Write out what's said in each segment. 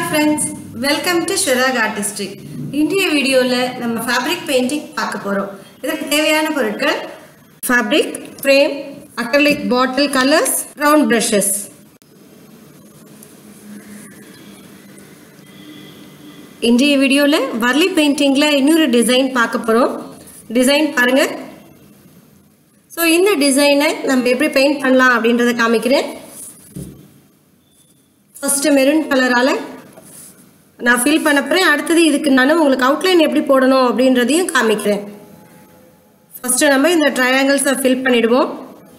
friends welcome to Shirak artistry இன்றைய வீடியோவில் நம்ம ஃபேப்ரிக் பெயிண்டிங் பார்க்க போகிறோம் இதற்கு தேவையான பொருட்கள் fabric frame acrylic bottle colours round brushes இன்றைய வீடியோவில் வர்லி பெயிண்டிங்கில் இன்னொரு டிசைன் பார்க்க போகிறோம் டிசைன் பாருங்கள் ஸோ இந்த டிசைனை நம்ம எப்படி பெயிண்ட் பண்ணலாம் அப்படின்றத காமிக்கிறேன் ஃபஸ்ட்டு மெரூன் கலரால் நான் ஃபில் பண்ண போகிறேன் அடுத்தது இதுக்கு நான் உங்களுக்கு அவுட்லைன் எப்படி போடணும் அப்படின்றதையும் காமிக்கிறேன் ஃபஸ்ட்டு நம்ம இந்த ட்ரையாங்கிள்ஸை ஃபில் பண்ணிவிடுவோம்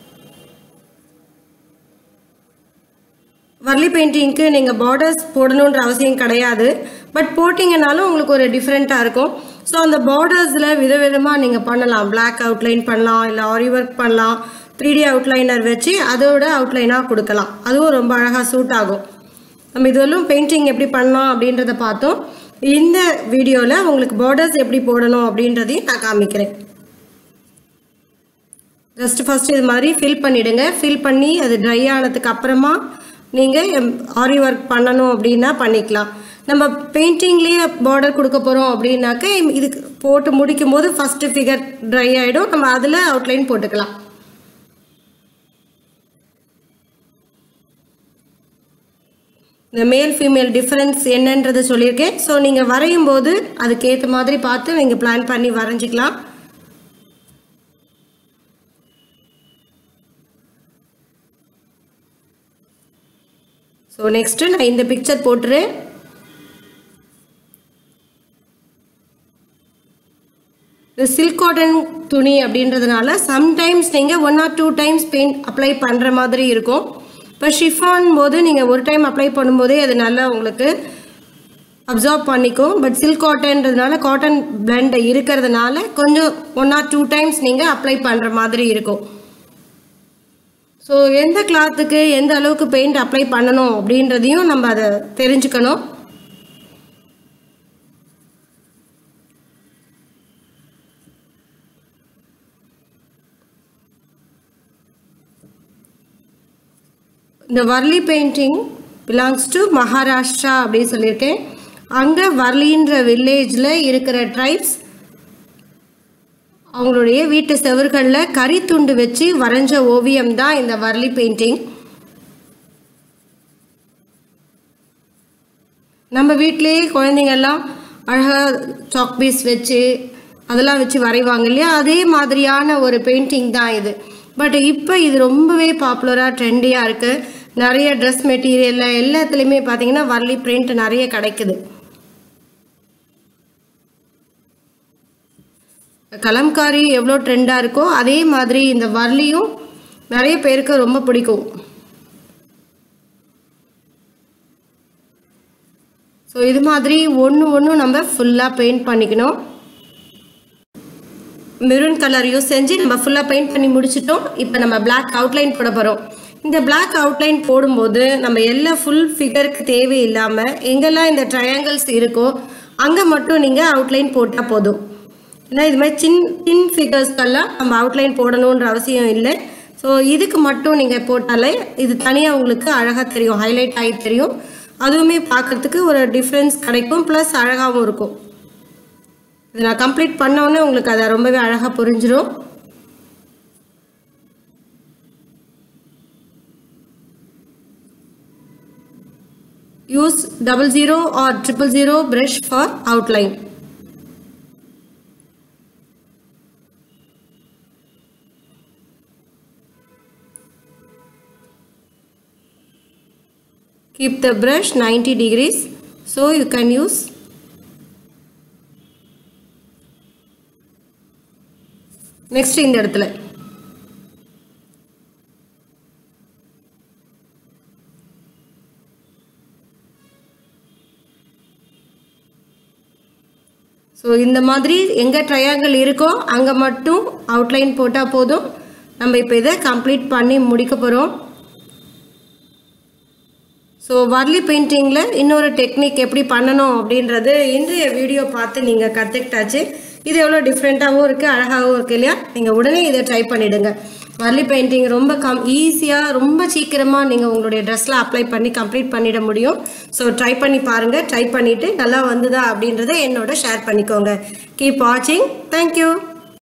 வர்லி பெயிண்டிங்க்கு நீங்கள் பார்டர்ஸ் போடணுன்ற அவசியம் கிடையாது பட் போட்டிங்கனாலும் உங்களுக்கு ஒரு டிஃப்ரெண்ட்டாக இருக்கும் ஸோ அந்த பார்டர்ஸில் விதவிதமாக நீங்கள் பண்ணலாம் பிளாக் அவுட்லைன் பண்ணலாம் இல்லை ஆரி ஒர்க் பண்ணலாம் த்ரீ டி அவுட்லைனர் வச்சு அதோட அவுட்லைனாக கொடுக்கலாம் அதுவும் ரொம்ப அழகாக சூட் ஆகும் நம்ம இதுவரையும் பெயிண்டிங் எப்படி பண்ணலாம் அப்படின்றத பார்த்தோம் இந்த வீடியோவில் உங்களுக்கு பார்டர்ஸ் எப்படி போடணும் அப்படின்றதையும் நான் காமிக்கிறேன் ஜஸ்ட் ஃபஸ்ட்டு இது மாதிரி ஃபில் பண்ணிவிடுங்க ஃபில் பண்ணி அது ட்ரை ஆனதுக்கு அப்புறமா நீங்கள் ஆரி ஒர்க் பண்ணணும் அப்படின்னா பண்ணிக்கலாம் நம்ம பெயிண்டிங்லேயே பார்டர் கொடுக்க போகிறோம் அப்படின்னாக்க இதுக்கு போட்டு முடிக்கும் போது ஃபஸ்ட்டு ஃபிகர் ட்ரை ஆகிடும் நம்ம அதில் அவுட்லைன் போட்டுக்கலாம் இந்த மேல் ஃபீமேல் டிஃப்ரென்ஸ் என்னன்றதை சொல்லியிருக்கேன் ஸோ நீங்கள் வரையும் போது அதுக்கேற்ற மாதிரி பார்த்து நீங்கள் பிளான் பண்ணி வரைஞ்சிக்கலாம் ஸோ நெக்ஸ்ட்டு நான் இந்த பிக்சர் போட்டுறேன் இது சில்க் காட்டன் துணி அப்படின்றதுனால சம்டைம்ஸ் நீங்கள் one or two times paint apply பண்ணுற மாதிரி இருக்கும் இப்போ ஷிஃபான் போது நீங்கள் ஒரு டைம் அப்ளை பண்ணும்போதே அது நல்லா உங்களுக்கு அப்சர்வ் பண்ணிக்கும் பட் சில்க் காட்டன்றதுனால காட்டன் பிளண்ட் இருக்கிறதுனால கொஞ்சம் ஒன் ஆர் டூ டைம்ஸ் நீங்கள் அப்ளை பண்ணுற மாதிரி இருக்கும் ஸோ எந்த கிளாத்துக்கு எந்த அளவுக்கு பெயிண்ட் அப்ளை பண்ணணும் அப்படின்றதையும் நம்ம அதை தெரிஞ்சுக்கணும் இந்த Warli painting belongs to Maharashtra அப்படின்னு சொல்லியிருக்கேன் அங்கே வர்லின்ற வில்லேஜில் இருக்கிற ட்ரைப்ஸ் அவங்களுடைய வீட்டு செவர்களில் கரித்துண்டு வச்சு வரைஞ்ச ஓவியம் தான் இந்த வர்லி பெயிண்டிங் நம்ம வீட்டிலேயே குழந்தைங்கள்லாம் அழகாக சாக் பீஸ் வச்சு அதெல்லாம் வச்சு வரைவாங்க இல்லையா அதே மாதிரியான ஒரு பெயிண்டிங் தான் இது பட் இப்போ இது ரொம்பவே பாப்புலராக ட்ரெண்டியாக இருக்குது நிறைய ட்ரெஸ் மெட்டீரியலில் எல்லாத்துலேயுமே பார்த்தீங்கன்னா வர்லி பிரிண்ட் நிறைய கிடைக்குது கலம்காரி எவ்வளோ ட்ரெண்டாக இருக்கோ அதே மாதிரி இந்த வர்லியும் நிறைய பேருக்கு ரொம்ப பிடிக்கும் ஸோ இது மாதிரி ஒன்று ஒன்றும் நம்ம ஃபுல்லாக பெயிண்ட் பண்ணிக்கணும் மெரூன் கலர் யூஸ் செஞ்சு நம்ம ஃபுல்லாக பெயிண்ட் பண்ணி முடிச்சிட்டோம் இப்போ நம்ம பிளாக் அவுட்லைன் போட போகிறோம் இந்த பிளாக் அவுட்லைன் போடும்போது நம்ம எல்லா ஃபுல் ஃபிகருக்கு தேவையில்லாமல் எங்கெல்லாம் இந்த ட்ரையாங்கிள்ஸ் இருக்கோ அங்கே மட்டும் நீங்கள் அவுட்லைன் போட்டால் போதும் ஏன்னா இது மாதிரி சின் சின் ஃபிகர்ஸ்க்கெல்லாம் நம்ம அவுட்லைன் போடணுன்ற அவசியம் இல்லை ஸோ இதுக்கு மட்டும் நீங்கள் போட்டாலே இது தனியாக உங்களுக்கு அழகாக தெரியும் ஹைலைட் ஆகி தெரியும் அதுவுமே பார்க்குறதுக்கு ஒரு டிஃப்ரென்ஸ் கிடைக்கும் ப்ளஸ் அழகாகவும் இருக்கும் இது நான் கம்ப்ளீட் பண்ணோன்னே உங்களுக்கு அதை ரொம்பவே அழகாக புரிஞ்சிடும் use double zero or triple zero brush for outline keep the brush 90 degrees so you can use next இந்த இடத்துல ஸோ இந்த மாதிரி எங்கே ட்ரையாங்கிள் இருக்கோ அங்கே மட்டும் அவுட்லைன் போட்டால் போதும் நம்ம இப்போ இதை கம்ப்ளீட் பண்ணி முடிக்க போகிறோம் ஸோ வர்லி பெயிண்டிங்கில் இன்னொரு டெக்னிக் எப்படி பண்ணணும் அப்படின்றது இன்றைய வீடியோ பார்த்து நீங்கள் கற்றுக்கிட்டாச்சு இது எவ்வளோ டிஃப்ரெண்ட்டாகவும் இருக்குது அழகாகவும் இருக்குது இல்லையா நீங்கள் உடனே இதை ட்ரை பண்ணிவிடுங்க வர்லி பெயிண்டிங் ரொம்ப கம் ஈஸியாக ரொம்ப சீக்கிரமாக நீங்கள் உங்களுடைய ட்ரெஸ்ஸில் அப்ளை பண்ணி கம்ப்ளீட் பண்ணிட முடியும் ஸோ ட்ரை பண்ணி பாருங்கள் ட்ரை பண்ணிவிட்டு நல்லா வந்துதா அப்படின்றத என்னோட ஷேர் பண்ணிக்கோங்க கீப் வாட்சிங் தேங்க்யூ